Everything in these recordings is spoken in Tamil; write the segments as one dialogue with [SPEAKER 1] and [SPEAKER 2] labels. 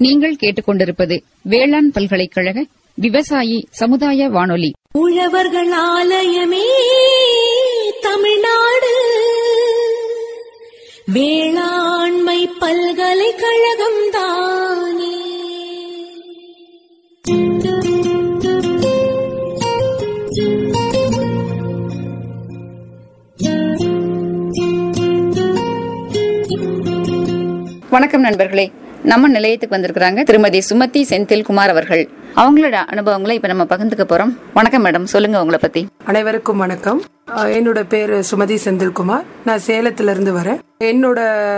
[SPEAKER 1] நீங்கள் கேட்டுக்கொண்டிருப்பது வேளாண் பல்கலைக்கழக விவசாயி சமுதாய வானொலி
[SPEAKER 2] உழவர்கள் ஆலயமே தமிழ்நாடு வேளாண்மை பல்கலைக்கழகம் தானே
[SPEAKER 1] வணக்கம் நண்பர்களே நம்ம நிலையத்துக்கு வந்திருக்கிறாங்க திருமதி சுமதி செந்தில்குமார் அவர்கள் அவங்களோட அனுபவங்களை இப்ப நம்ம பகிர்ந்துக்க போறோம் வணக்கம் மேடம் சொல்லுங்க உங்களை பத்தி
[SPEAKER 3] அனைவருக்கும் வணக்கம் அஹ் என்னோட பேர் சுமதி செந்தில்குமார் நான் சேலத்துல இருந்து வரேன் என்னோட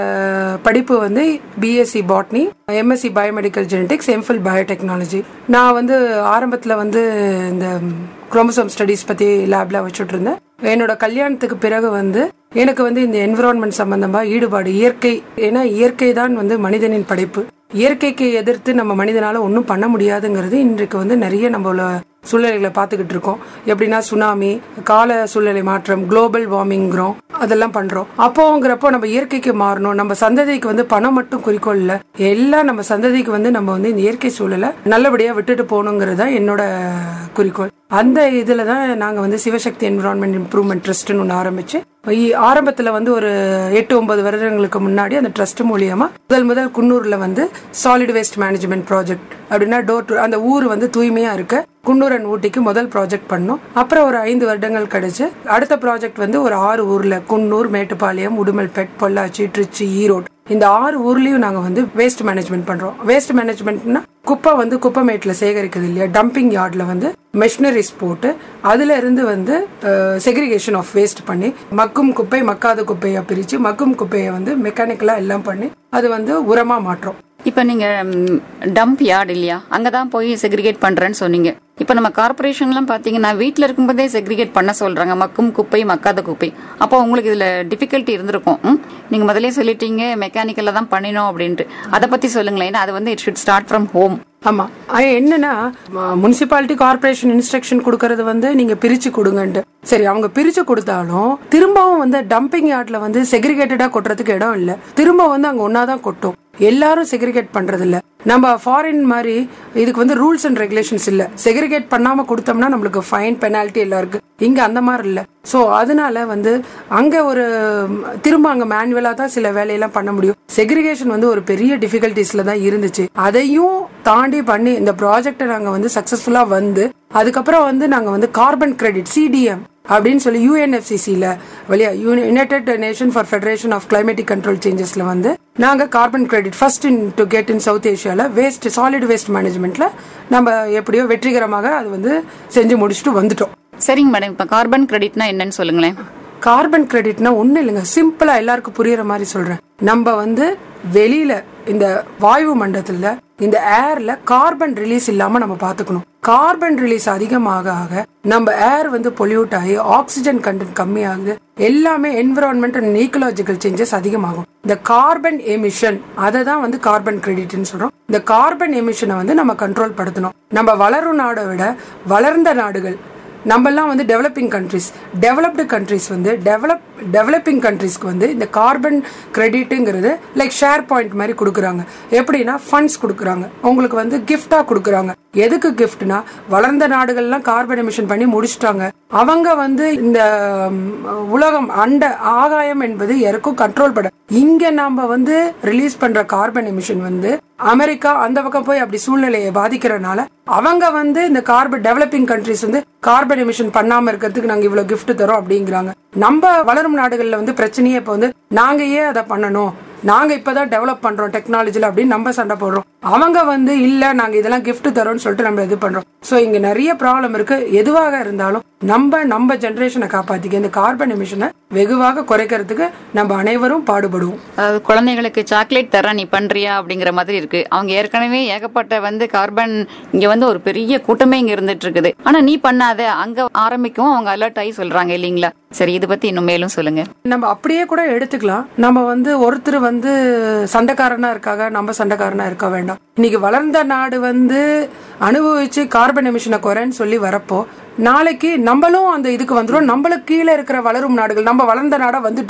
[SPEAKER 3] படிப்பு வந்து BSc botany MSc biomedical genetics MPhil biotechnology நான் வந்து ஆரம்பத்தில் வந்து இந்த குரோமசோம் ஸ்டடீஸ் பற்றி லேப்ல வச்சுட்டு இருந்தேன் என்னோட கல்யாணத்துக்கு பிறகு வந்து எனக்கு வந்து இந்த என்விரான்மெண்ட் சம்பந்தமா ஈடுபாடு இயற்கை ஏன்னா இயற்கை தான் வந்து மனிதனின் படைப்பு இயற்கைக்கு எதிர்த்து நம்ம மனிதனால ஒன்றும் பண்ண முடியாதுங்கிறது இன்றைக்கு வந்து நிறைய நம்மள சூழ்நிலைகளை பார்த்துக்கிட்டு இருக்கோம் எப்படின்னா சுனாமி கால சூழ்நிலை மாற்றம் குளோபல் வார்மிங்கிறோம் அதெல்லாம் பண்றோம் அப்போங்கிறப்போ நம்ம இயற்கைக்கு மாறணும் நம்ம சந்ததிக்கு வந்து பணம் மட்டும் குறிக்கோள் இல்ல எல்லாம் நம்ம சந்ததிக்கு வந்து நம்ம வந்து இந்த இயற்கை சூழலை நல்லபடியா விட்டுட்டு போகணுங்கிறது தான் என்னோட குறிக்கோள் அந்த இதுல தான் நாங்க வந்து சிவசக்தி என்விரான்மெண்ட் இம்ப்ரூவ்மெண்ட் ட்ரஸ்ட்னு ஒன்று ஆரம்பிச்சு இ- ஆரம்பத்துல வந்து ஒரு எட்டு ஒன்பது வருடங்களுக்கு முன்னாடி அந்த ட்ரஸ்ட் மூலியமா முதல் முதல் குன்னூர்ல வந்து சாலிட் வேஸ்ட் மேனேஜ்மெண்ட் ப்ராஜெக்ட் அப்படின்னா டோர் டு அந்த ஊர் வந்து தூய்மையா இருக்க குன்னூர் அண்ட் ஊட்டிக்கு முதல் ப்ராஜெக்ட் பண்ணோம் அப்புறம் ஒரு ஐந்து வருடங்கள் கழிச்சு அடுத்த ப்ராஜெக்ட் வந்து ஒரு ஆறு ஊர்ல குன்னூர் மேட்டுப்பாளையம் உடுமல்பேட் பொள்ளாச்சி திருச்சி ஈரோடு இந்த ஆறு ஊர்லயும் நாங்க வந்து வேஸ்ட் மேனேஜ்மெண்ட் பண்றோம் வேஸ்ட் மேனேஜ்மெண்ட்னா குப்பை வந்து குப்பைமேட்ல சேகரிக்குது இல்லையா டம்பிங் யார்ட்ல வந்து மெஷினரிஸ் போட்டு அதுல இருந்து வந்து செக்ரிகேஷன் ஆஃப் வேஸ்ட் பண்ணி மக்கும் குப்பை மக்காத குப்பையா பிரிச்சு மக்கும் குப்பையை வந்து மெக்கானிக்கலா எல்லாம் பண்ணி அது வந்து உரமா மாற்றோம்
[SPEAKER 1] இப்ப நீங்க டம்ப் யார்டு இல்லையா அங்கதான் போய் செக்ரிகேட் பண்றேன்னு சொன்னீங்க இப்ப நம்ம கார்பரேஷன்லாம் பாத்தீங்கன்னா வீட்ல இருக்கும்போதே செக்ரிகேட் பண்ண சொல்றாங்க மக்கும் குப்பை மக்காத குப்பை அப்போ உங்களுக்கு இதுல டிஃபிகல்ட்டி இருந்திருக்கும் ம்? நீங்க முதல்ல சொல்லிட்டீங்க மெக்கானிக்கல்ல தான் பண்ணினோம் அப்படின்ட்டு அதை பத்தி சொல்லுங்களேன் ஏன்னா அது வந்து it should start from home
[SPEAKER 3] ஆமா அது என்னன்னா முனிசிபாலிட்டி கார்பரேஷன் இன்ஸ்ட்ரக்ஷன் கொடுக்கறது வந்து நீங்க பிரிச்சு கொடுங்கன்ட்டு சரி அவங்க பிரிச்சு கொடுத்தாலும் திரும்பவும் வந்து டம்பிங் யார்ட்ல வந்து செக்ரிகேட்டடா கொட்டுறதுக்கு இடம் இல்ல திரும்ப வந்து அங்க ஒன்னாதான் கொட்டும் எல்லாரும் செக்ரிகேட் பண்றது இல்ல நம்ம ஃபாரின் மாதிரி இதுக்கு வந்து ரூல்ஸ் அண்ட் ரெகுலேஷன்ஸ் இல்ல செக்ரிகேட் பண்ணாம கொடுத்தோம்னா நம்மளுக்கு ஃபைன் பெனால்ட்டி எல்லாம் இருக்கு இங்க அந்த மாதிரி இல்ல சோ அதனால வந்து அங்க ஒரு ம், திரும்ப அங்க மேனுவலா தான் சில வேலையெல்லாம் பண்ண முடியும் செக்ரிகேஷன் வந்து ஒரு பெரிய டிஃபிகல்டிஸ்ல தான் இருந்துச்சு அதையும் தாண்டி பண்ணி இந்த ப்ராஜெக்டை நாங்க வந்து சக்சஸ்ஃபுல்லா வந்து அதுக்கப்புறம் வந்து நாங்க வந்து கார்பன் கிரெடிட் சிடிஎம் அப்படின்னு சொல்லி யூஎன்எஃப்சிசில வழியா United Nation for Federation of climatic control சேஞ்சஸ்ல வந்து நாங்க carbon credit first in to get in south ஏஷியால வேஸ்ட் சாலிட் வேஸ்ட் மேனேஜ்மெண்ட்ல நம்ம எப்படியோ வெற்றிகரமாக அது வந்து செஞ்சு முடிச்சுட்டு வந்துட்டோம்
[SPEAKER 1] சரிங்க மேடம் இப்ப கார்பன் கிரெடிட்னா என்னன்னு சொல்லுங்களேன்
[SPEAKER 3] கார்பன் கிரெடிட்னா ஒண்ணு இல்லைங்க சிம்பிளா எல்லாருக்கும் புரியுற மாதிரி சொல்றேன் நம்ம வந்து வெளியில இந்த வாயு மண்டலத்துல இந்த ஏர்ல கார்பன் ரிலீஸ் இல்லாம நம்ம பாத்துக்கணும் கார்பன் ரிலீஸ் அதிகமாக ஆக நம்ம ஏர் வந்து பொல்யூட் ஆகி ஆக்சிஜன் கண்டென்ட் கம்மியாகுது எல்லாமே என்விரான்மெண்ட் அண்ட் ஈக்கலாஜிக்கல் சேஞ்சஸ் அதிகமாகும் இந்த கார்பன் எமிஷன் அதை தான் வந்து கார்பன் கிரெடிட்னு சொல்றோம் இந்த கார்பன் எமிஷனை வந்து நம்ம கண்ட்ரோல் படுத்தணும் நம்ம வளரும் நாடை விட வளர்ந்த நாடுகள் நம்மெல்லாம் வந்து டெவலப்பிங் கண்ட்ரிஸ் டெவலப்டு கண்ட்ரிஸ் வந்து டெவலப் டெவலப்பிங் கண்ட்ரிஸ்க்கு வந்து இந்த கார்பன் கிரெடிட்டுங்கிறது லைக் ஷேர் பாயிண்ட் மாதிரி கொடுக்குறாங்க எப்படின்னா ஃபண்ட்ஸ் கொடுக்குறாங்க உங்களுக்கு வந்து கிஃப்டா கொடுக்குறாங்க எதுக்கு கிஃப்ட்னா வளர்ந்த நாடுகள்லாம் கார்பன் எமிஷன் பண்ணி முடிச்சிட்டாங்க அவங்க வந்து இந்த ம், உலகம் அண்ட ஆகாயம் என்பது யாருக்கும் கண்ட்ரோல் பட இங்க நாம வந்து ரிலீஸ் பண்ற கார்பன் எமிஷன் வந்து அமெரிக்கா அந்த பக்கம் போய் அப்படி சூழ்நிலையை பாதிக்கிறனால அவங்க வந்து இந்த கார்பன் டெவலப்பிங் கண்ட்ரிஸ் வந்து கார்பன் எமிஷன் பண்ணாம இருக்கிறதுக்கு நாங்க இவ்வளவு gift தரோம் அப்படிங்கிறாங்க நம்ம வளரும் நாடுகள்ல வந்து பிரச்சனையே இப்ப வந்து நாங்க ஏன் அதை பண்ணணும் நாங்க இப்பதான் டெவலப் பண்றோம் டெக்னாலஜில அப்படின்னு நம்ம சண்டை போடுறோம் அவங்க வந்து இல்ல நாங்க இதெல்லாம் gift தரோம்னு சொல்லிட்டு நம்ம இது பண்றோம் சோ இங்க நிறைய ப்ராப்ளம் இருக்கு எதுவாக இருந்தாலும் நம்ம நம்ம ஜெனரேஷனை காப்பாத்திக்க இந்த கார்பன் எமிஷனை வெகுவாக குறைக்கிறதுக்கு நம்ம அனைவரும் பாடுபடுவோம்
[SPEAKER 1] அதாவது குழந்தைகளுக்கு சாக்லேட் தரேன் நீ பண்றியா அப்படிங்கிற மாதிரி இருக்கு அவங்க ஏற்கனவே ஏகப்பட்ட வந்து கார்பன் இங்க வந்து ஒரு பெரிய கூட்டமே இங்க இருந்துட்டு இருக்குது ஆனா நீ பண்ணாத அங்க ஆரம்பிக்கும் அவங்க அலர்ட் ஆகி சொல்றாங்க இல்லீங்களா சரி இது பத்தி இன்னும் மேலும் சொல்லுங்க
[SPEAKER 3] நம்ம அப்படியே கூட எடுத்துக்கலாம் நம்ம வந்து ஒருத்தர் வந்து சண்டைக்காரனா இருக்காக நம்ம சண்டைக்காரனா இருக்க வேண்டாம் இன்னைக்கு வளர்ந்த நாடு வந்து அனுபவிச்சு கார்பன் எமிஷனை குறைன்னு சொல்லி வரப்போ நாளைக்கு நம்மளும் அந்த இதுக்கு வந்துரும் நம்மளுக்கு கீழே இருக்கிற வளரும் நாடுகள் நம்ம வளர்ந்த நாடா வந்துட்டு இருக்கோம்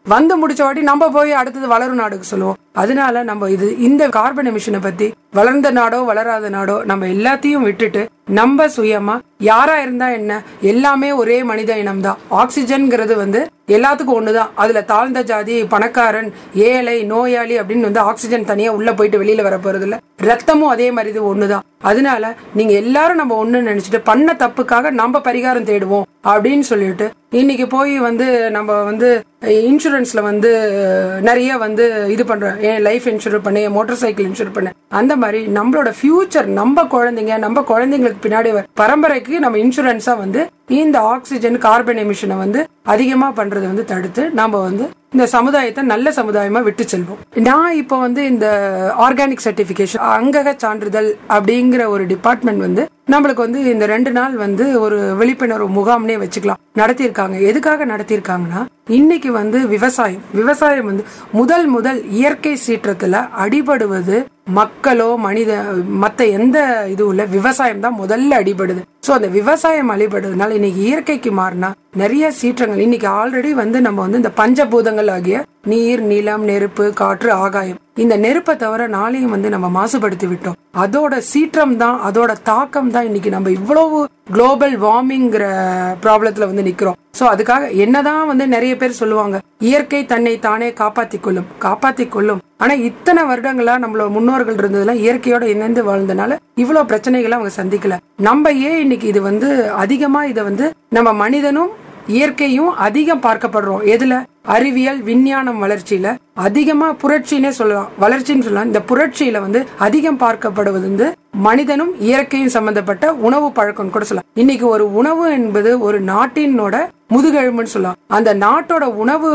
[SPEAKER 3] வந்து முடிச்ச வாட்டி நம்ம போய் அடுத்தது வளரும் நாடுக்கு சொல்லுவோம் அதனால நம்ம இது இந்த கார்பன் எமிஷனை பத்தி வளர்ந்த நாடோ வளராத நாடோ நம்ம எல்லாத்தையும் விட்டுட்டு நம்ம சுயமா யாரா இருந்தா என்ன எல்லாமே ஒரே மனித இனம் தான் ஆக்சிஜன்ங்கிறது வந்து எல்லாத்துக்கும் ஒண்ணுதான் அதுல தாழ்ந்த ஜாதி பணக்காரன் ஏழை நோயாளி அப்படின்னு வந்து ஆக்சிஜன் தனியா உள்ள போயிட்டு வெளியில வர போறது இல்ல ரத்தமும் அதே மாதிரி இது ஒண்ணுதான் அதனால நீங்க எல்லாரும் நம்ம ஒண்ணு நினைச்சிட்டு பண்ண தப்புக்காக நம்ம பரிகாரம் தேடுவோம் அப்படின்னு சொல்லிட்டு இன்னைக்கு போய் வந்து நம்ம வந்து இன்சூரன்ஸ்ல வந்து நிறைய வந்து இது பண்றோம் ஏன் லைஃப் இன்சூர் பண்ணு மோட்டார் சைக்கிள் இன்சூர் பண்ணு அந்த மாதிரி நம்மளோட ஃபியூச்சர் நம்ம குழந்தைங்க நம்ம குழந்தைங்களுக்கு பின்னாடி வர பரம்பரைக்கு நம்ம இன்சூரன்ஸா வந்து இந்த ஆக்சிஜன் கார்பன் எமிஷனை வந்து அதிகமா பண்றதை வந்து தடுத்து நம்ம வந்து இந்த சமுதாயத்தை நல்ல சமுதாயமா விட்டு செல்வோம் நான் இப்போ வந்து இந்த ஆர்கானிக் சர்டிபிகேஷன் அங்கக சான்றிதழ் அப்படிங்கிற ஒரு டிபார்ட்மெண்ட் வந்து நம்மளுக்கு வந்து இந்த ரெண்டு நாள் வந்து ஒரு விழிப்புணர்வு முகாம்னே வச்சுக்கலாம் நடத்தியிருக்காங்க எதுக்காக நடத்தியிருக்காங்கன்னா இன்னைக்கு வந்து விவசாயம் விவசாயம் வந்து முதல் முதல் இயற்கை சீற்றத்துல அடிபடுவது மக்களோ மனித மத்த எந்த இதுவும் இல்ல விவசாயம் தான் முதல்ல அடிபடுது சோ அந்த விவசாயம் அடிபடுறதுனால இன்னைக்கு இயற்கைக்கு மாறினா நிறைய சீற்றங்கள் இன்னைக்கு ஆல்ரெடி வந்து நம்ம வந்து இந்த பஞ்சபூதங்கள் ஆகிய நீர் நிலம் நெருப்பு காற்று ஆகாயம் இந்த நெருப்பை தவிர நாளையும் வந்து நம்ம மாசுபடுத்தி விட்டோம் அதோட சீற்றம் தான் அதோட தாக்கம் தான் இன்னைக்கு நம்ம இவ்வளவு குளோபல் வார்மிங்கிற ப்ராப்ளத்துல வந்து நிக்கிறோம் சோ அதுக்காக என்னதான் வந்து நிறைய பேர் சொல்லுவாங்க இயற்கை தன்னை தானே காப்பாத்திக் கொள்ளும் காப்பாத்திக் கொள்ளும் ஆனா இத்தனை வருடங்களா நம்மளோட முன்னோர்கள் இருந்ததெல்லாம் இயற்கையோட இணைந்து வாழ்ந்தனால இவ்வளவு பிரச்சனைகளை அவங்க சந்திக்கல நம்ம ஏன் இன்னைக்கு இது வந்து அதிகமா இதை வந்து நம்ம மனிதனும் இயற்கையும் அதிகம் பார்க்கப்படுறோம் எதுல அறிவியல் விஞ்ஞானம் வளர்ச்சியில அதிகமா புரட்சின்னே சொல்லலாம் வளர்ச்சின்னு சொல்லலாம் இந்த புரட்சியில வந்து அதிகம் பார்க்கப்படுவது வந்து மனிதனும் இயற்கையும் சம்பந்தப்பட்ட உணவு பழக்கம் கூட சொல்லலாம் இன்னைக்கு ஒரு உணவு என்பது ஒரு நாட்டினோட முதுகெலும்புன்னு சொல்லலாம் அந்த நாட்டோட உணவு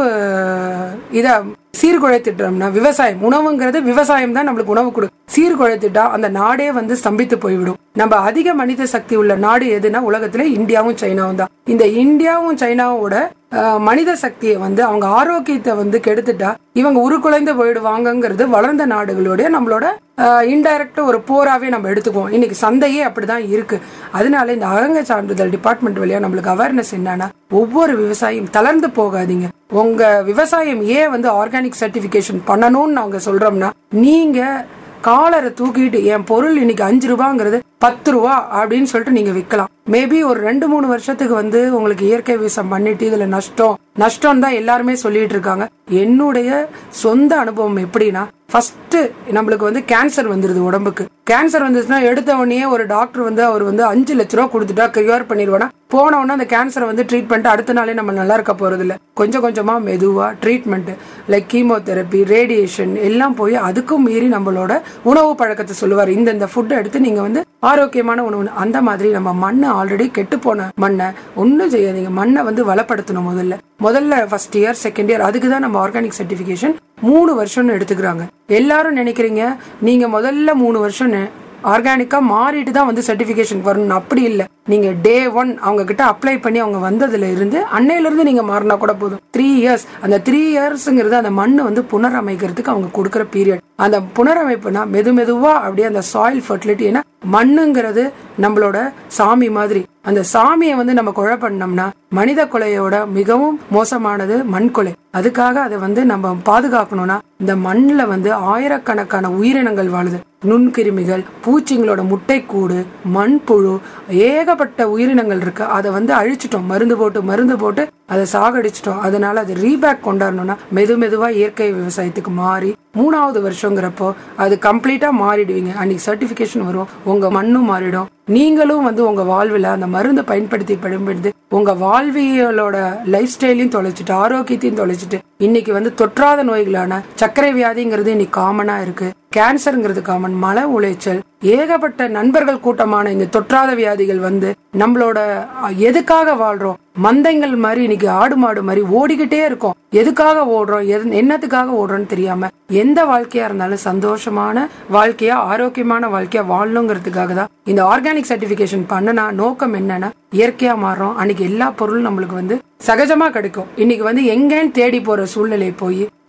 [SPEAKER 3] இத சீர்குலைத்திட்டோம்னா விவசாயம் உணவுங்கிறது விவசாயம் தான் நம்மளுக்கு உணவு கொடு சீர்குலைத்திட்டா அந்த நாடே வந்து ஸ்தம்பித்து போய்விடும் நம்ம அதிக மனித சக்தி உள்ள நாடு எதுனா உலகத்துல இந்தியாவும் சைனாவும் தான் இந்த இந்தியாவும் சைனாவோட அஹ், மனித சக்தியை வந்து அவங்க ஆரோக்கியத்தை வந்து கெடுத்துட்டா இவங்க உருக்குலைந்து போயிடுவாங்கங்கிறது வளர்ந்த நாடுகளுடைய நம்மளோட இன்டைரக்டா ஒரு போராவே நம்ம எடுத்துக்குவோம் இன்னைக்கு சந்தையே அப்படிதான் இருக்கு அதனால இந்த அகங்க சான்றிதழ் டிபார்ட்மெண்ட் வழியா நம்மளுக்கு அவேர்னஸ் என்னன்னா ஒவ்வொரு விவசாயியும் தளர்ந்து போகாதீங்க உங்க விவசாயம் ஏன் வந்து ஆர்கானிக் சர்டிபிகேஷன் பண்ணணும்னு நாங்க சொல்றோம்னா நீங்க காலரை தூக்கிட்டு என் பொருள் இன்னைக்கு அஞ்சு ரூபாங்கிறது பத்து ரூபா அப்படின்னு சொல்லிட்டு நீங்க விற்கலாம் மேபி ஒரு ரெண்டு மூணு வருஷத்துக்கு வந்து உங்களுக்கு இயற்கை விவசாயம் பண்ணிட்டு இதுல நஷ்டம் நஷ்டம் தான் எல்லாருமே சொல்லிட்டு இருக்காங்க என்னுடைய சொந்த அனுபவம் எப்படின்னா ஃபர்ஸ்ட் நம்மளுக்கு வந்து கேன்சர் வந்துருது உடம்புக்கு கேன்சர் வந்துச்சுன்னா எடுத்த உடனே ஒரு டாக்டர் வந்து அவர் வந்து அஞ்சு லட்ச ரூபா கொடுத்துட்டா கியூர் பண்ணிடுவானா போன உடனே அந்த கேன்சரை வந்து ட்ரீட் பண்ணிட்டு அடுத்த நாளே நம்ம நல்லா இருக்க போறது இல்ல கொஞ்சம் கொஞ்சமா மெதுவா ட்ரீட்மெண்ட் லைக் கீமோதெரப்பி ரேடியேஷன் எல்லாம் போய் அதுக்கும் மீறி நம்மளோட உணவு பழக்கத்தை சொல்லுவார் இந்த இந்த ஃபுட் எடுத்து நீங்க வந்து ஆரோக்கியமான உணவு அந்த மாதிரி நம்ம மண்ணை ஆல்ரெடி கெட்டு போன மண்ணை ஒன்றும் செய்யாதீங்க மண்ணை வந்து வளப்படுத்தணும் முதல்ல முதல்ல ஃபர்ஸ்ட் இயர் செகண்ட் இயர் அதுக்கு தான் நம்ம ஆர்கானிக் சர்டிபிகேஷன் மூணு வருஷம்னு எடுத்துக்கிறாங்க எல்லாரும் நினைக்கிறீங்க நீங்க முதல்ல மூணு வருஷம் ஆர்கானிக்கா மாறிட்டு தான் வந்து சர்டிபிகேஷன் வரணும் அப்படி இல்ல நீங்க டே ஒன் அவங்க கிட்ட அப்ளை பண்ணி அவங்க வந்ததுல இருந்து அன்னையில இருந்து நீங்க மாறினா கூட போதும் த்ரீ இயர்ஸ் அந்த த்ரீ இயர்ஸ்ங்கிறது அந்த மண்ணு வந்து புனரமைக்கிறதுக்கு அவங்க கொடுக்குற பீரியட் அந்த புனரமைப்புனா மெது மெதுவா அப்படியே அந்த சாயில் ஃபர்டிலிட்டி ஏன்னா மண்ணுங்கிறது நம்மளோட சாமி மாதிரி அந்த சாமியை வந்து நம்ம கொலை பண்ணோம்னா மனித கொலையோட மிகவும் மோசமானது மண் கொலை அதுக்காக அதை வந்து நம்ம பாதுகாக்கணும்னா இந்த மண்ணுல வந்து ஆயிரக்கணக்கான உயிரினங்கள் வாழுது நுண்கிருமிகள் பூச்சிங்களோட முட்டைக்கூடு மண்புழு ஏகப்பட்ட உயிரினங்கள் இருக்கு அதை வந்து அழிச்சிட்டோம் மருந்து போட்டு மருந்து போட்டு அதை சாகடிச்சிட்டோம் அதனால அது ரீபேக் கொண்டாடணும்னா மெது மெதுவா இயற்கை விவசாயத்துக்கு மாறி மூணாவது வருஷங்கிறப்போ அது கம்ப்ளீட்டா மாறிடுவீங்க அன்னைக்கு சர்டிபிகேஷன் வரும் உங்க மண்ணும் மாறிடும் நீங்களும் வந்து உங்க வாழ்வில் அந்த மருந்தை பயன்படுத்தி பயன்படுத்தி உங்க வாழ்வியலோட லைஃப் ஸ்டைலையும் தொலைச்சிட்டு ஆரோக்கியத்தையும் தொலைச்சிட்டு இன்னைக்கு வந்து தொற்றாத நோய்களான சர்க்கரை வியாதிங்கிறது இன்னைக்கு காமனா இருக்கு கேன்சருங்கிறது காமன் மன உளைச்சல் ஏகப்பட்ட நண்பர்கள் கூட்டமான இந்த தொற்றாத வியாதிகள் வந்து நம்மளோட அஹ், எதுக்காக வாழ்றோம் மந்தைங்கள் மாதிரி இன்னைக்கு ஆடு மாடு மாதிரி ஓடிக்கிட்டே இருக்கோம் எதுக்காக ஓடுறோம் எது- என்னத்துக்காக ஓடுறோம்னு தெரியாம எந்த வாழ்க்கையா இருந்தாலும் சந்தோஷமான வாழ்க்கையா ஆரோக்கியமான வாழ்க்கையா வாழணுங்கிறதுக்காக தான் இந்த ஆர்கானிக் சர்டிபிகேஷன் பண்ணனா நோக்கம் என்னன்னா இயற்கையா மாறுறோம் அன்னைக்கு எல்லா பொருளும் நம்மளுக்கு வந்து சகஜமா கிடைக்கும் இன்னைக்கு வந்து எங்கன்னு தேடி போற சூழ்நிலை போய்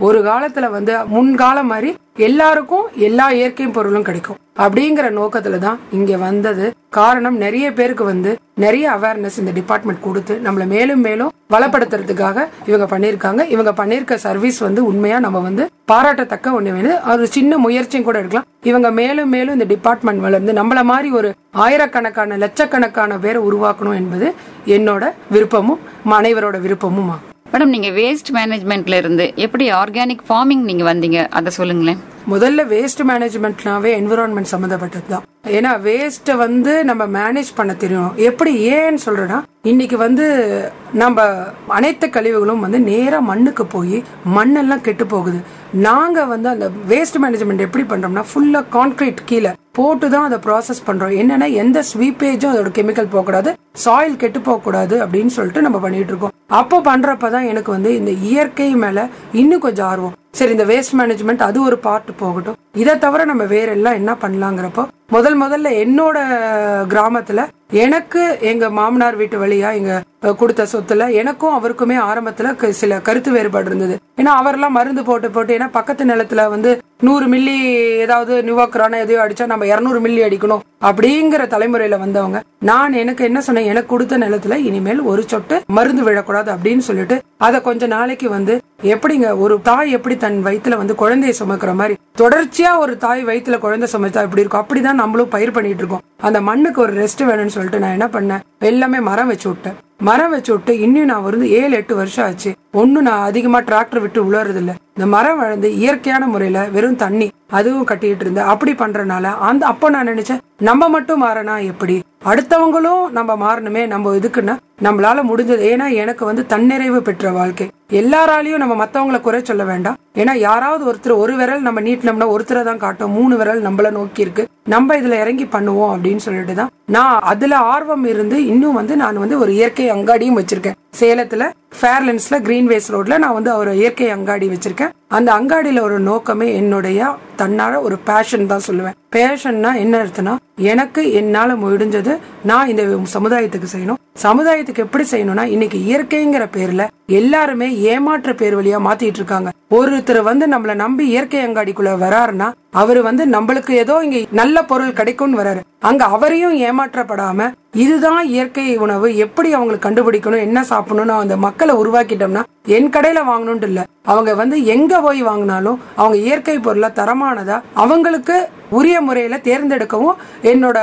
[SPEAKER 3] ஒரு காலத்துல வந்து முன்காலம் மாதிரி எல்லாருக்கும் எல்லா இயற்கை பொருளும் கிடைக்கும் அப்படிங்கிற நோக்கத்துல தான் இங்க வந்தது காரணம் நிறைய பேருக்கு வந்து நிறைய அவேர்னஸ் இந்த டிபார்ட்மெண்ட் கொடுத்து நம்மள மேலும் மேலும் வளப்படுத்துறதுக்காக இவங்க பண்ணிருக்காங்க இவங்க பண்ணிருக்க சர்வீஸ் வந்து உண்மையா நம்ம வந்து பாராட்டத்தக்க ஒண்ணு வேணும் ஒரு சின்ன முயற்சியும் கூட எடுக்கலாம் இவங்க மேலும் மேலும் இந்த டிபார்ட்மெண்ட் வளர்ந்து நம்மள மாதிரி ஒரு ஆயிரக்கணக்கான லட்சக்கணக்கான பேரை உருவாக்கணும் என்பது என்னோட விருப்பமும் அனைவரோட விருப்பமும்
[SPEAKER 1] மேடம் நீங்க வேஸ்ட் மேனேஜ்மெண்ட்ல இருந்து எப்படி ஆர்கானிக் ஃபார்மிங் நீங்க வந்தீங்க அதை சொல்லுங்களேன்
[SPEAKER 3] முதல்ல வேஸ்ட் மேனேஜ்மெண்ட்னாவே என்விரான்மெண்ட் சம்மந்தப்பட்டது தான் ஏன்னா வேஸ்ட்டை வந்து நம்ம மேனேஜ் பண்ண தெரியும் எப்படி ஏன்னு சொல்றேன்னா இன்னைக்கு வந்து நம்ம அனைத்து கழிவுகளும் வந்து நேரா மண்ணுக்கு போய் மண்ணெல்லாம் கெட்டு போகுது நாங்க வந்து அந்த வேஸ்ட் மேனேஜ்மெண்ட் எப்படி பண்றோம்னா ஃபுல்லா கான்கிரீட் கீழே போட்டு தான் அதை ப்ராசஸ் பண்றோம் என்னன்னா எந்த ஸ்வீப்பேஜும் அதோட கெமிக்கல் போகக்கூடாது சாயில் கெட்டு போகக்கூடாது அப்படின்னு சொல்லிட்டு நம்ம பண்ணிட்டு இருக்கோம் அப்போ பண்றப்பதான் எனக்கு வந்து இந்த இயற்கை மேல இன்னும் கொஞ்சம் ஆர்வம் சரி இந்த வேஸ்ட் மேனேஜ்மெண்ட் அது ஒரு பார்ட் போகட்டும் இதை தவிர நம்ம வேற எல்லாம் என்ன பண்ணலாங்கிறப்போ முதல் முதல்ல என்னோட கிராமத்துல எனக்கு எங்க மாமனார் வீட்டு வழியா எங்க அஹ், கொடுத்த சொத்துல எனக்கும் அவருக்குமே ஆரம்பத்துல க- சில கருத்து வேறுபாடு இருந்தது ஏன்னா அவரெல்லாம் மருந்து போட்டு போட்டு ஏன்னா பக்கத்து நிலத்துல வந்து நூறு மில்லி ஏதாவது நியூவாக்குறான எதையோ அடிச்சா நம்ம இருநூறு மில்லி அடிக்கணும் அப்படிங்கிற தலைமுறையில வந்தவங்க நான் எனக்கு என்ன சொன்னேன் எனக்கு கொடுத்த நிலத்துல இனிமேல் ஒரு சொட்டு மருந்து விழக்கூடாது அப்படின்னு சொல்லிட்டு அதை கொஞ்ச நாளைக்கு வந்து எப்படிங்க ஒரு தாய் எப்படி தன் வயித்துல வந்து குழந்தையை சுமக்கிற மாதிரி தொடர்ச்சியா ஒரு தாய் வயித்துல குழந்தை சுமத்தா எப்படி இருக்கும் அப்படிதான் நம்மளும் பயிர் பண்ணிட்டு இருக்கோம் அந்த மண்ணுக்கு ஒரு ரெஸ்ட் வேணும்னு சொல்லிட்டு நான் என்ன பண்ணேன் எல்லாமே மரம் வச்சு விட்டேன் மரம் வச்சு விட்டு இன்னும் நான் வந்து ஏழு எட்டு வருஷம் ஆச்சு ஒன்னும் நான் அதிகமா டிராக்டர் விட்டு உழறது இல்ல இந்த மரம் வளர்ந்து இயற்கையான முறையில வெறும் தண்ணி அதுவும் கட்டிட்டு இருந்தேன் அப்படி பண்றனால அந்த அப்போ நான் நினைச்சேன் நம்ம மட்டும் மாறினா எப்படி அடுத்தவங்களும் நம்ம மாறணுமே நம்ம இதுக்குன்னா நம்மளால முடிஞ்சது ஏன்னா எனக்கு வந்து தன்னிறைவு பெற்ற வாழ்க்கை எல்லாராலையும் நம்ம மத்தவங்கள குறை சொல்ல வேண்டாம் ஏன்னா யாராவது ஒருத்தர் ஒரு விரல் நம்ம நீட்டினோம்னா ஒருத்தரை தான் காட்டும் மூணு விரல் நம்மள நோக்கி இருக்கு நம்ம இதுல இறங்கி பண்ணுவோம் அப்படின்னு சொல்லிட்டு தான் நான் அதுல ஆர்வம் இருந்து இன்னும் வந்து நான் வந்து ஒரு இயற்கை அங்காடியும் வச்சிருக்கேன் சேலத்துல ஃபேர்லன்ஸ்ல கிரீன்வேஸ் ரோட்ல நான் வந்து ஒரு இயற்கை அங்காடி வச்சிருக்கேன் அந்த அங்காடியில ஒரு நோக்கமே என்னுடைய தன்னால ஒரு பேஷன் தான் சொல்லுவேன் பேஷன்னா என்ன அர்த்தம்னா எனக்கு என்னால முடிஞ்சது நான் இந்த சமுதாயத்துக்கு செய்யணும் சமுதாயத்துக்கு எப்படி செய்யணும்னா இன்னைக்கு இயற்கைங்கிற பேர்ல எல்லாருமே ஏமாற்ற பேர் வழியா மாத்திட்டு இருக்காங்க ஒருத்தர் வந்து நம்மள நம்பி இயற்கை அங்காடிக்குள்ள வராருன்னா அவரு வந்து நம்மளுக்கு ஏதோ இங்க நல்ல பொருள் கிடைக்கும்னு வராரு அங்க அவரையும் ஏமாற்றப்படாம இதுதான் இயற்கை உணவு எப்படி அவங்களுக்கு கண்டுபிடிக்கணும் என்ன சாப்பிடணும்னு அந்த மக்களை உருவாக்கிட்டோம்னா என் கடையில வாங்கணும்னு இல்ல அவங்க வந்து எங்க போய் வாங்கினாலும் அவங்க இயற்கை பொருளா தரமானதா அவங்களுக்கு உரிய முறையில தேர்ந்தெடுக்கவும் என்னோட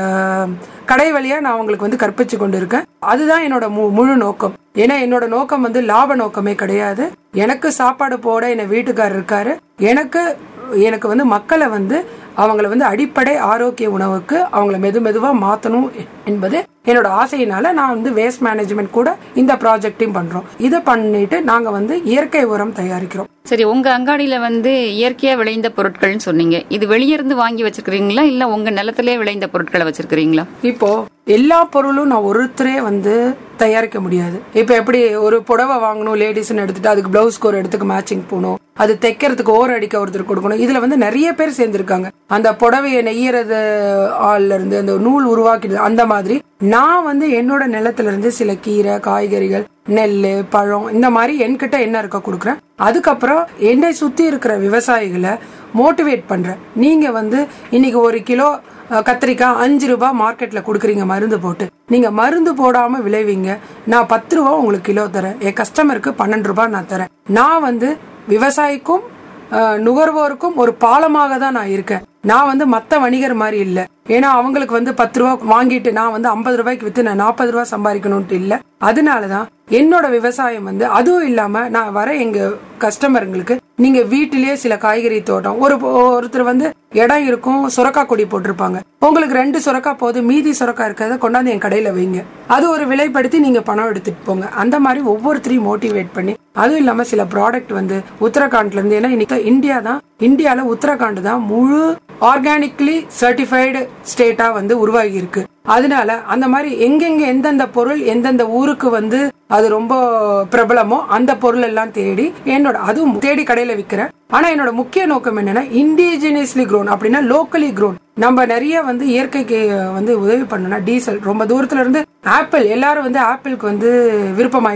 [SPEAKER 3] கடை வழியா நான் அவங்களுக்கு வந்து கற்பிச்சு கொண்டு இருக்கேன் அதுதான் என்னோட மு- முழு நோக்கம் ஏன்னா என்னோட நோக்கம் வந்து லாப நோக்கமே கிடையாது எனக்கு சாப்பாடு போட என்ன வீட்டுக்காரர் இருக்காரு எனக்கு எனக்கு வந்து மக்களை வந்து அவங்கள வந்து அடிப்படை ஆரோக்கிய உணவுக்கு அவங்கள மெது மெதுவா மாத்தணும் என்பது என்னோட ஆசையினால நான் வந்து வேஸ்ட் மேனேஜ்மெண்ட் கூட இந்த ப்ராஜெக்டையும் பண்றோம் இதை பண்ணிட்டு நாங்க வந்து இயற்கை உரம் தயாரிக்கிறோம்
[SPEAKER 1] சரி உங்க அங்காடியில வந்து இயற்கையா விளைந்த பொருட்கள்னு சொன்னீங்க இது வெளிய இருந்து வாங்கி வச்சிருக்கீங்களா இல்ல உங்க நிலத்திலே விளைந்த பொருட்களை வச்சிருக்கீங்களா
[SPEAKER 3] இப்போ எல்லா பொருளும் நான் ஒருத்தரே வந்து தயாரிக்க முடியாது இப்போ எப்படி ஒரு புடவை வாங்கணும் லேடிஸ்னு எடுத்துட்டு அதுக்கு பிளவுஸ்க்கு ஒரு இடத்துக்கு மேட்சிங் போகணும் அது தைக்கிறதுக்கு ஓர் அடிக்க ஒருத்தர் கொடுக்கணும் இதுல வந்து நிறைய பேர் சேர்ந்திருக்காங்க அந்த புடவையை நெய்யறது ஆள்ல இருந்து அந்த நூல் உருவாக்கிடுது அந்த மாதிரி நான் வந்து என்னோட நிலத்துல இருந்து சில கீரை காய்கறிகள் நெல் பழம் இந்த மாதிரி என்கிட்ட என்ன இருக்க கொடுக்குறேன் அதுக்கப்புறம் என்னை சுத்தி இருக்கிற விவசாயிகளை மோட்டிவேட் பண்றேன் நீங்க வந்து இன்னைக்கு ஒரு கிலோ அஹ், கத்திரிக்காய் அஞ்சு ரூபாய் மார்க்கெட்ல கொடுக்குறீங்க மருந்து போட்டு நீங்க மருந்து போடாம விளைவிங்க நான் பத்து ரூபா உங்களுக்கு கிலோ தரேன் என் கஸ்டமருக்கு பன்னெண்டு ரூபாய் நான் தரேன் நான் வந்து விவசாயிக்கும் அஹ், நுகர்வோருக்கும் ஒரு பாலமாக தான் நான் இருக்கேன் நான் வந்து மத்த வணிகர் மாதிரி இல்ல ஏன்னா அவங்களுக்கு வந்து பத்து ரூபா வாங்கிட்டு நான் வந்து ஐம்பது ரூபாய்க்கு வித்து நான் நாற்பது ரூபாய் சம்பாதிக்கணும்ட்டு இல்ல அதனாலதான் என்னோட விவசாயம் வந்து அதுவும் இல்லாம நான் வர எங்க கஸ்டமருங்களுக்கு நீங்க வீட்டிலேயே சில காய்கறி தோட்டம் ஒரு ஒருத்தர் வந்து இடம் இருக்கும் சுரக்கா கொடி போட்டிருப்பாங்க உங்களுக்கு ரெண்டு சுரக்கா போதும் மீதி சுரக்கா இருக்கிறத கொண்டாந்து என் கடையில வைங்க அது ஒரு விலைப்படுத்தி நீங்க பணம் எடுத்துட்டு போங்க அந்த மாதிரி ஒவ்வொருத்தரையும் மோட்டிவேட் பண்ணி அதுவும் இல்லாம சில ப்ராடக்ட் வந்து உத்தரகாண்ட்ல இருந்து ஏன்னா இன்னைக்கு இந்தியா தான் இந்தியால உத்தரகாண்ட் தான் முழு ஆர்கானிக்லி சர்டிஃபைடு ஸ்டேட்டா வந்து உருவாகி இருக்கு அதனால அந்த மாதிரி எங்கெங்க எந்தெந்த பொருள் எந்தெந்த ஊருக்கு வந்து அது ரொம்ப பிரபலமோ அந்த பொருள் எல்லாம் தேடி என்னோட அதுவும் தேடி கடையில விக்கிறேன் ஆனா என்னோட முக்கிய நோக்கம் என்னன்னா இண்டிஜினியஸ்லி க்ரோன் அப்படின்னா லோக்கலி க்ரோன் நம்ம நிறைய வந்து இயற்கைக்கு வந்து உதவி பண்ணணும்னா டீசல் ரொம்ப தூரத்துல இருந்து ஆப்பிள் எல்லாரும் வந்து ஆப்பிளுக்கு வந்து விருப்பமாயி போறோம்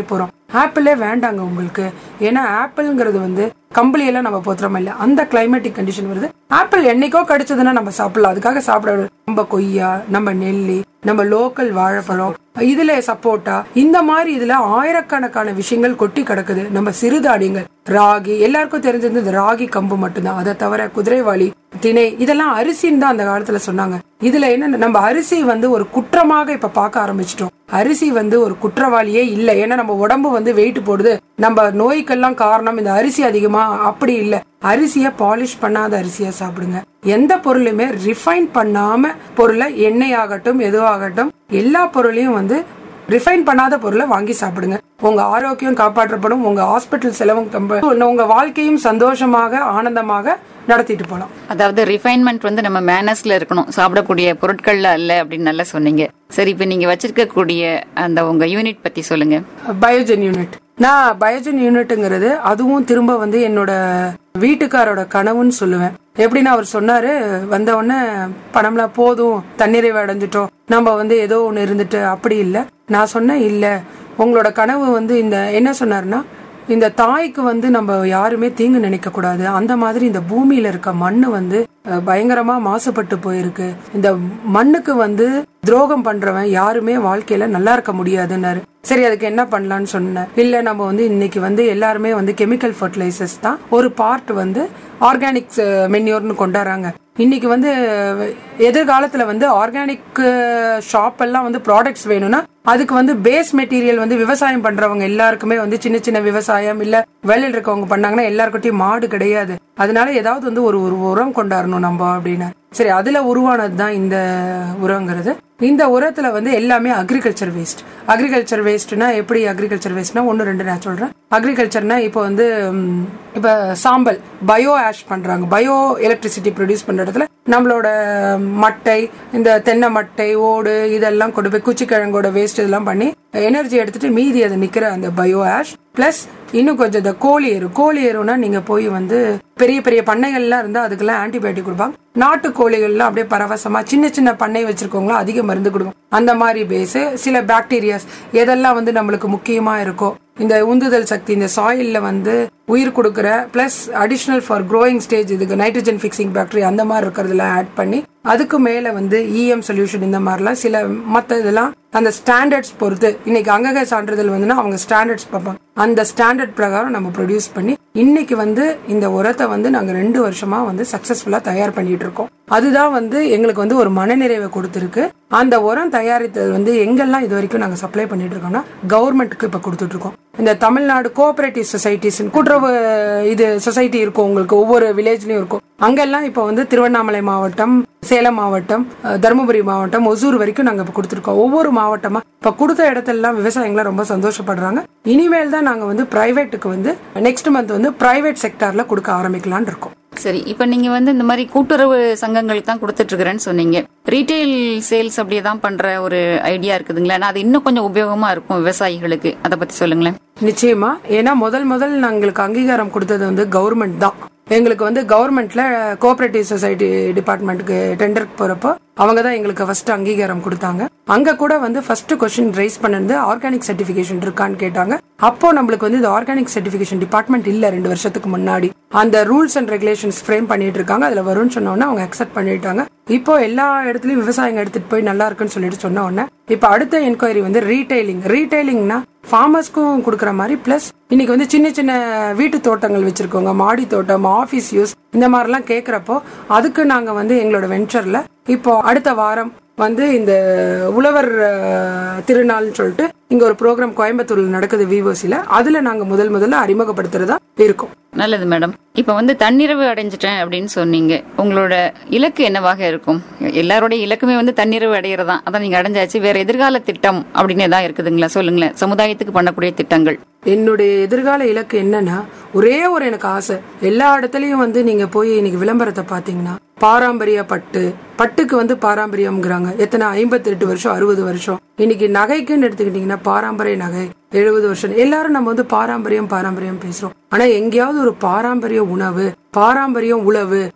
[SPEAKER 3] ஆப்பிளே வேண்டாங்க உங்களுக்கு ஏன்னா ஆப்பிள்ங்கிறது வந்து கம்பளியெல்லாம் நம்ம போத்துறோமா இல்ல அந்த கிளைமேட்டிக் கண்டிஷன் வருது ஆப்பிள் என்னைக்கோ கிடைச்சதுன்னா நம்ம சாப்பிடலாம் அதுக்காக சாப்பிட நம்ம கொய்யா நம்ம நெல்லி நம்ம லோக்கல் வாழைப்பழம் இதுல சப்போட்டா இந்த மாதிரி இதுல ஆயிரக்கணக்கான விஷயங்கள் கொட்டி கிடக்குது நம்ம சிறுதானியங்கள் ராகி எல்லாருக்கும் தெரிஞ்சது இந்த ராகி கம்பு மட்டும்தான் அதை தவிர குதிரைவாளி திணை இதெல்லாம் அரிசின்னு தான் அந்த காலத்துல சொன்னாங்க இதுல என்ன நம்ம அரிசி வந்து ஒரு குற்றமாக இப்ப பார்க்க ஆரம்பிச்சிட்டோம் அரிசி வந்து ஒரு குற்றவாளியே இல்ல ஏன்னா நம்ம உடம்பு வந்து வெயிட் போடுது நம்ம நோய்க்கெல்லாம் காரணம் இந்த அரிசி அதிகமா அப்படி இல்ல அரிசிய பாலிஷ் பண்ணாத அரிசியா சாப்பிடுங்க எந்த பொருளுமே ரிஃபைன் பண்ணாம பொருளை எண்ணெய் ஆகட்டும் எதுவாகட்டும் எல்லா பொருளையும் வந்து ரிஃபைன் பண்ணாத பொருளை வாங்கி சாப்பிடுங்க உங்க ஆரோக்கியம் காப்பாற்றப்படும் உங்க ஹாஸ்பிட்டல் செலவும் கம்ப- உங்க வாழ்க்கையும் சந்தோஷமாக ஆனந்தமாக நடத்திட்டு போலாம்
[SPEAKER 1] அதாவது ரிஃபைன்மெண்ட் வந்து நம்ம மேனஸ்ல இருக்கணும் சாப்பிடக்கூடிய பொருட்கள்ல அல்ல அப்படின்னு நல்லா சொன்னீங்க சரி இப்ப நீங்க வச்சிருக்கக்கூடிய அந்த உங்க யூனிட் பத்தி சொல்லுங்க
[SPEAKER 3] பயோஜன் யூனிட் நான் பயோஜன் யூனிட்ங்கிறது அதுவும் திரும்ப வந்து என்னோட வீட்டுக்காரோட கனவுன்னு சொல்லுவேன் எப்படின்னா அவர் சொன்னாரு வந்த உடனே பணம்லாம் போதும் தன்னிறைவு அடைஞ்சிட்டோம் நம்ம வந்து ஏதோ ஒன்று இருந்துட்டு அப்படி இல்லை நான் சொன்னேன் இல்லை உங்களோட கனவு வந்து இந்த என்ன சொன்னாருன்னா இந்த தாய்க்கு வந்து நம்ம யாருமே தீங்கு நினைக்க கூடாது அந்த மாதிரி இந்த பூமியில இருக்க மண்ணு வந்து அஹ், பயங்கரமா மாசுபட்டு போயிருக்கு இந்த மண்ணுக்கு வந்து துரோகம் பண்றவன் யாருமே வாழ்க்கையில நல்லா இருக்க முடியாதுன்னாரு சரி அதுக்கு என்ன பண்ணலாம்னு சொன்னேன் இல்ல நம்ம வந்து இன்னைக்கு வந்து எல்லாருமே வந்து கெமிக்கல் ஃபர்டிலைசர்ஸ் தான் ஒரு பார்ட் வந்து ஆர்கானிக் மென்யூர்னு கொண்டாடுறாங்க இன்னைக்கு வந்து அஹ், எதிர்காலத்துல வந்து ஆர்கானிக் ஷாப் எல்லாம் வந்து ப்ராடக்ட்ஸ் வேணும்னா அதுக்கு வந்து பேஸ் மெட்டீரியல் வந்து விவசாயம் பண்றவங்க எல்லாருக்குமே வந்து சின்ன சின்ன விவசாயம் இல்ல வேலையில் இருக்கவங்க பண்ணாங்கன்னா எல்லாருக்கிட்டையும் மாடு கிடையாது அதனால ஏதாவது வந்து ஒரு ஒரு உரம் கொண்டாடணும் நம்ம அப்படின்னு சரி அதுல உருவானது தான் இந்த உரங்கிறது இந்த உரத்துல வந்து எல்லாமே அக்ரிகல்ச்சர் வேஸ்ட் அக்ரிகல்ச்சர் வேஸ்ட்னா எப்படி அக்ரிகல்ச்சர் வேஸ்ட்னா ஒன்னு ரெண்டு நான் சொல்றேன் அக்ரிகல்ச்சர்னா இப்போ வந்து ம், இப்ப சாம்பல் பயோ ஆஷ் பண்றாங்க பயோ எலக்ட்ரிசிட்டி ப்ரொடியூஸ் பண்ற இடத்துல நம்மளோட மட்டை இந்த தென்னை மட்டை ஓடு இதெல்லாம் கொண்டு போய் குச்சிக்கிழங்கோட வேஸ்ட் இதெல்லாம் பண்ணி எனர்ஜி எடுத்துட்டு மீதி அது நிக்கிற அந்த பயோ ஆஷ் பிளஸ் இன்னும் கொஞ்சம் இந்த கோழி எரு கோழி எருனா நீங்க போய் வந்து பெரிய பெரிய பண்ணைகள்லாம் இருந்தா அதுக்கெல்லாம் ஆன்டிபயோட்டிக் கொடுப்பாங்க நாட்டு கோழிகள்லாம் அப்படியே பரவசமா சின்ன சின்ன பண்ணை வச்சிருக்கவங்களும் அதிக மருந்து கொடுக்கும் அந்த மாதிரி பேஸ் சில பாக்டீரியாஸ் எதெல்லாம் வந்து நம்மளுக்கு முக்கியமா இருக்கோ இந்த உந்துதல் சக்தி இந்த சாயில்ல வந்து உயிர் கொடுக்குற plus additional for growing stage இதுக்கு நைட்ரஜன் ஃபிக்சிங் பாக்டீரியா அந்த மாதிரி இருக்கிறதுல ஆட் பண்ணி அதுக்கு மேல வந்து இஎம் சொல்யூஷன் இந்த மாதிரிலாம் சில மத்த இதெல்லாம் அந்த ஸ்டாண்டர்ட்ஸ் பொறுத்து இன்னைக்கு அங்கக சான்றிதழ் வந்துன்னா அவங்க ஸ்டாண்டர்ட்ஸ் பார்ப்பாங்க அந்த ஸ்டாண்டர்ட் பிரகாரம் நம்ம ப்ரொடியூஸ் பண்ணி இன்னைக்கு வந்து இந்த உரத்தை வந்து நாங்க ரெண்டு வருஷமா வந்து சக்சஸ்ஃபுல்லா தயார் பண்ணிட்டு இருக்கோம் அதுதான் வந்து எங்களுக்கு வந்து ஒரு மனநிறைவை கொடுத்துருக்கு அந்த உரம் தயாரித்தது வந்து எங்கெல்லாம் இது வரைக்கும் நாங்க சப்ளை பண்ணிட்டு இருக்கோம்னா கவர்மெண்ட்டுக்கு இப்ப கொடுத்துட்டு இருக்கோம் இந்த தமிழ்நாடு கோஆபரேட்டிவ் சொசைட்டிஸ் கூட்டுறவு இது சொசைட்டி இருக்கும் உங்களுக்கு ஒவ்வொரு வில்லேஜ்லயும் இருக்கும் அங்கெல்லாம் இப்ப வந்து திருவண்ணாமலை மாவட்டம் சேலம் மாவட்டம் அஹ், தருமபுரி மாவட்டம் ஒசூர் வரைக்கும் நாங்க இப்ப கொடுத்துருக்கோம் ஒவ்வொரு மாவட்டமா இப்ப கொடுத்த இடத்தெல்லாம் விவசாயிகளாம் ரொம்ப சந்தோஷப்படுறாங்க இனிமேல் தான் நாங்க வந்து பிரைவேட்டுக்கு வந்து நெக்ஸ்ட் மந்த் வந்து பிரைவேட் செக்டார்ல கொடுக்க ஆரம்பிக்கலாம்னு இருக்கோம்
[SPEAKER 1] சரி இப்ப நீங்க வந்து இந்த மாதிரி கூட்டுறவு சங்கங்களுக்கு தான் கொடுத்துட்டு இருக்கிறேன்னு சொன்னீங்க ரீட்டைல் சேல்ஸ் அப்படியே தான் பண்ற ஒரு ஐடியா இருக்குதுங்களா ஆனா அது இன்னும் கொஞ்சம் உபயோகமா இருக்கும் விவசாயிகளுக்கு அதை பத்தி சொல்லுங்களேன்
[SPEAKER 3] நிச்சயமா ஏன்னா முதல் முதல் எங்களுக்கு அங்கீகாரம் கொடுத்தது வந்து கவர்மெண்ட் தான் எங்களுக்கு வந்து கவர்மெண்ட்ல கோஆபரேட்டிவ் சொசைட்டி டிபார்ட்மெண்ட்டுக்கு டெண்டருக்கு போறப்போ அவங்க தான் எங்களுக்கு ஃபர்ஸ்ட் அங்கீகாரம் கொடுத்தாங்க அங்க கூட வந்து ஃபர்ஸ்ட் கொஸ்டின் ரைஸ் பண்ணது ஆர்கானிக் சர்டிபிகேஷன் இருக்கான்னு கேட்டாங்க அப்போ நம்மளுக்கு வந்து இந்த ஆர்கானிக் சர்டிபிகேஷன் டிபார்ட்மெண்ட் இல்ல ரெண்டு வருஷத்துக்கு முன்னாடி அந்த ரூல்ஸ் அண்ட் ரெகுலேஷன்ஸ் ஃப்ரேம் பண்ணிட்டு இருக்காங்க அதுல வரும்னு சொன்ன உடனே அவங்க அக்செப்ட் பண்ணிட்டாங்க இப்போ எல்லா இடத்துலயும் விவசாயிங்க எடுத்துட்டு போய் நல்லா இருக்குன்னு சொல்லிட்டு சொன்ன உடனே இப்போ அடுத்த என்கொயரி வந்து ரீட்டைலிங் ரீட்டைலிங்னா ஃபார்மர்ஸ்க்கும் கொடுக்குற மாதிரி பிளஸ் இன்னைக்கு வந்து சின்ன சின்ன வீட்டு தோட்டங்கள் வச்சிருக்கோங்க மாடி தோட்டம் ஆபீஸ் யூஸ் இந்த மாதிரிலாம் கேட்குறப்போ அதுக்கு நாங்க வந்து எங்களோட வெஞ்சர்ல இப்போ அடுத்த வாரம் வந்து இந்த உழவர் அஹ், திருநாள்னு சொல்லிட்டு இங்க ஒரு ப்ரோக்ராம் கோயம்புத்தூர்ல நடக்குது விவோசில அதுல நாங்க முதல் முதல்ல அறிமுகப்படுத்துறதா இருக்கோம்
[SPEAKER 1] நல்லது மேடம் இப்ப வந்து தன்னிறைவு அடைஞ்சிட்டேன் அப்படின்னு சொன்னீங்க உங்களோட இலக்கு என்னவாக இருக்கும் எல்லாருடைய இலக்குமே வந்து தன்னிறைவு அடையிறதா அதான் நீங்க அடைஞ்சாச்சு வேற எதிர்கால திட்டம் அப்படின்னு ஏதாவது இருக்குதுங்களா சொல்லுங்களேன் சமுதாயத்துக்கு பண்ணக்கூடிய திட்டங்கள்
[SPEAKER 3] என்னுடைய எதிர்கால இலக்கு என்னன்னா ஒரே ஒரு எனக்கு ஆசை எல்லா இடத்துலயும் வந்து நீங்க போய் இன்னைக்கு விளம்பரத்தை பாத்தீங்கன்னா பாரம்பரிய பட்டு பட்டுக்கு வந்து பாரம்பரியம்ங்கிறாங்க எத்தனை ஐம்பத்தி எட்டு வருஷம் அறுபது வருஷம் இன்னைக்கு நகைக்குன்னு எடுத்துக்கிட்டீங்கன்னா பாரம்பரிய நகை எழுபது வருஷம் எல்லாரும் நம்ம வந்து பாரம்பரியம் பாரம்பரியம் பேசுறோம் ஆனா எங்கேயாவது ஒரு பாரம்பரிய உணவு பாரம்பரியம் உழவு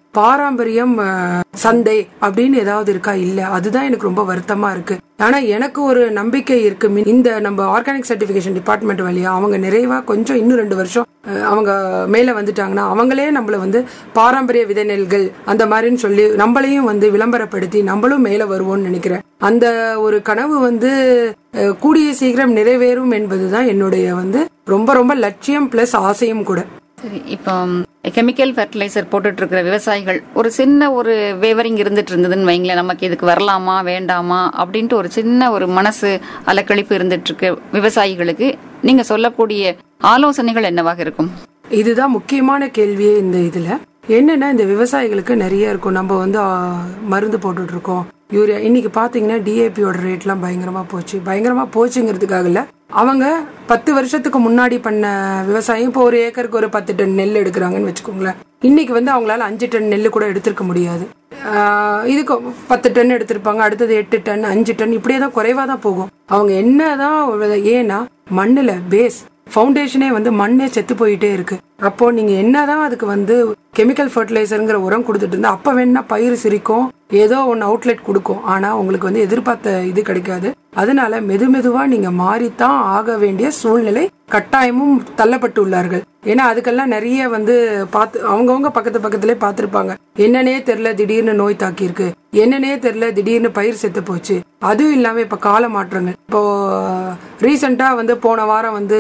[SPEAKER 3] பாரம்பரியம் அஹ், சந்தை அப்படின்னு ஏதாவது இருக்கா இல்ல அதுதான் எனக்கு ரொம்ப வருத்தமா இருக்கு ஆனா எனக்கு ஒரு நம்பிக்கை இருக்கு மீ- இந்த நம்ம ஆர்கானிக் சர்டிபிகேஷன் டிபார்ட்மெண்ட் வழியா அவங்க நிறைவா கொஞ்சம் இன்னும் ரெண்டு வருஷம் அஹ், அவங்க மேல வந்துட்டாங்கன்னா அவங்களே நம்மள வந்து பாரம்பரிய விதை நெல்கள் அந்த மாதிரின்னு சொல்லி நம்மளையும் வந்து விளம்பரப்படுத்தி நம்மளும் மேல வருவோம்னு நினைக்கிறேன் அந்த ஒரு கனவு வந்து அஹ், கூடிய சீக்கிரம் நிறைவேறும் என்பதுதான் என்னுடைய வந்து ரொம்ப ரொம்ப லட்சியம் பிளஸ் ஆசையும் கூட
[SPEAKER 1] சரி இப்போ கெமிக்கல் ஃபர்டிலைசர் போட்டுட்டு இருக்கிற விவசாயிகள் ஒரு சின்ன ஒரு வேவரிங் இருந்துட்டு இருந்ததுன்னு வைங்களேன் நமக்கு இதுக்கு வரலாமா வேண்டாமா அப்படின்ட்டு ஒரு சின்ன ஒரு மனசு அலக்கழிப்பு இருந்துட்டு இருக்கு விவசாயிகளுக்கு நீங்க சொல்லக்கூடிய ஆலோசனைகள் என்னவாக இருக்கும்
[SPEAKER 3] இதுதான் முக்கியமான கேள்வியே இந்த இதுல என்னன்னா இந்த விவசாயிகளுக்கு நிறைய இருக்கும் நம்ம வந்து ஆ, மருந்து போட்டுட்டு இருக்கோம் யூரியா இன்னைக்கு பாத்தீங்கன்னா டிஏபியோட ரேட்லாம் பயங்கரமா போச்சு பயங்கரமா போச்சுங்கிறதுக்காக இல்ல அவங்க பத்து வருஷத்துக்கு முன்னாடி பண்ண விவசாயம் இப்போ ஒரு ஏக்கருக்கு ஒரு பத்து டன் நெல் எடுக்கிறாங்கன்னு வச்சுக்கோங்களேன் இன்னைக்கு வந்து அவங்களால அஞ்சு டன் நெல் கூட எடுத்திருக்க முடியாது ஆஹ் இதுக்கு பத்து டன் எடுத்திருப்பாங்க அடுத்தது எட்டு டன் அஞ்சு டன் இப்படியே தான் குறைவா தான் போகும் அவங்க என்னதான் ஒரு- ஏன்னா மண்ணுல பேஸ் ஃபவுண்டேஷனே வந்து மண்ணே செத்து போயிட்டே இருக்கு அப்போ நீங்க என்னதான் அதுக்கு வந்து கெமிக்கல் ஃபர்டிலைசருங்கிற உரம் கொடுத்துட்டு இருந்தா அப்ப வேணா பயிர் சிரிக்கும் ஏதோ ஒன்னு அவுட்லெட் கொடுக்கும் ஆனா உங்களுக்கு வந்து எதிர்பார்த்த இது கிடைக்காது அதனால மெது மெதுவா நீங்க மாறித்தான் ஆக வேண்டிய சூழ்நிலை கட்டாயமும் தள்ளப்பட்டு உள்ளார்கள் ஏன்னா அதுக்கெல்லாம் நிறைய வந்து பார்த்து அவங்கவங்க பக்கத்து பக்கத்திலே பார்த்திருப்பாங்க என்னன்னே தெரியல திடீர்னு நோய் தாக்கி இருக்கு என்னன்னே தெரியல திடீர்னு பயிர் செத்து போச்சு அதுவும் இல்லாம இப்ப கால மாற்றங்கள் இப்போ ரீசெண்டா வந்து போன வாரம் வந்து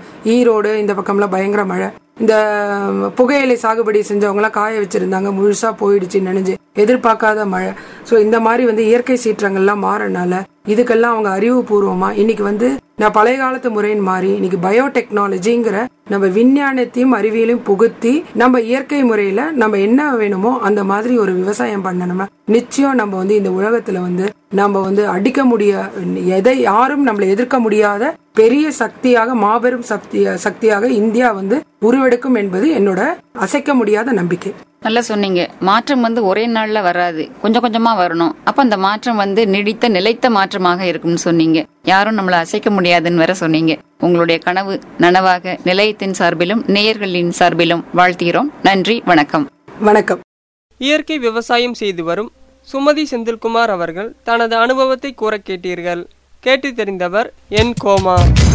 [SPEAKER 3] ஈரோடு இந்த பக்கம்லாம் பயங்கர மழை இந்த புகையிலை சாகுபடி செஞ்சவங்க எல்லாம் காய வச்சிருந்தாங்க முழுசா போயிடுச்சு நினைஞ்சு எதிர்பார்க்காத மழை சோ இந்த மாதிரி வந்து இயற்கை சீற்றங்கள்லாம் மாறனால இதுக்கெல்லாம் அவங்க அறிவுபூர்வமா இன்னைக்கு வந்து நான் பழைய காலத்து முறைன்னு மாறி இன்னைக்கு பயோடெக்னாலஜிங்கிற நம்ம விஞ்ஞானத்தையும் அறிவியலையும் புகுத்தி நம்ம இயற்கை முறையில நம்ம என்ன வேணுமோ அந்த மாதிரி ஒரு விவசாயம் பண்ணணுமா நிச்சயம் நம்ம வந்து இந்த உலகத்துல வந்து நம்ம வந்து அடிக்க முடிய எதை யாரும் நம்மளை எதிர்க்க முடியாத பெரிய சக்தியாக மாபெரும் சக்தி சக்தியாக இந்தியா வந்து உருவெடுக்கும் என்பது என்னோட அசைக்க முடியாத நம்பிக்கை
[SPEAKER 1] நல்லா சொன்னீங்க மாற்றம் வந்து ஒரே நாள்ல வராது கொஞ்சம் கொஞ்சமா வரணும் அப்ப அந்த மாற்றம் வந்து நீடித்த நிலைத்த மாற்றமாக இருக்கும்னு சொன்னீங்க யாரும் நம்மள அசைக்க முடியாதுன்னு வேற சொன்னீங்க உங்களுடைய கனவு நனவாக நிலையத்தின் சார்பிலும் நேயர்களின் சார்பிலும் வாழ்த்துகிறோம் நன்றி வணக்கம்
[SPEAKER 3] வணக்கம்
[SPEAKER 4] இயற்கை விவசாயம் செய்து வரும் சுமதி செந்தில்குமார் அவர்கள் தனது அனுபவத்தை கூற கேட்டீர்கள் கேட்டு தெரிந்தவர் என் கோமா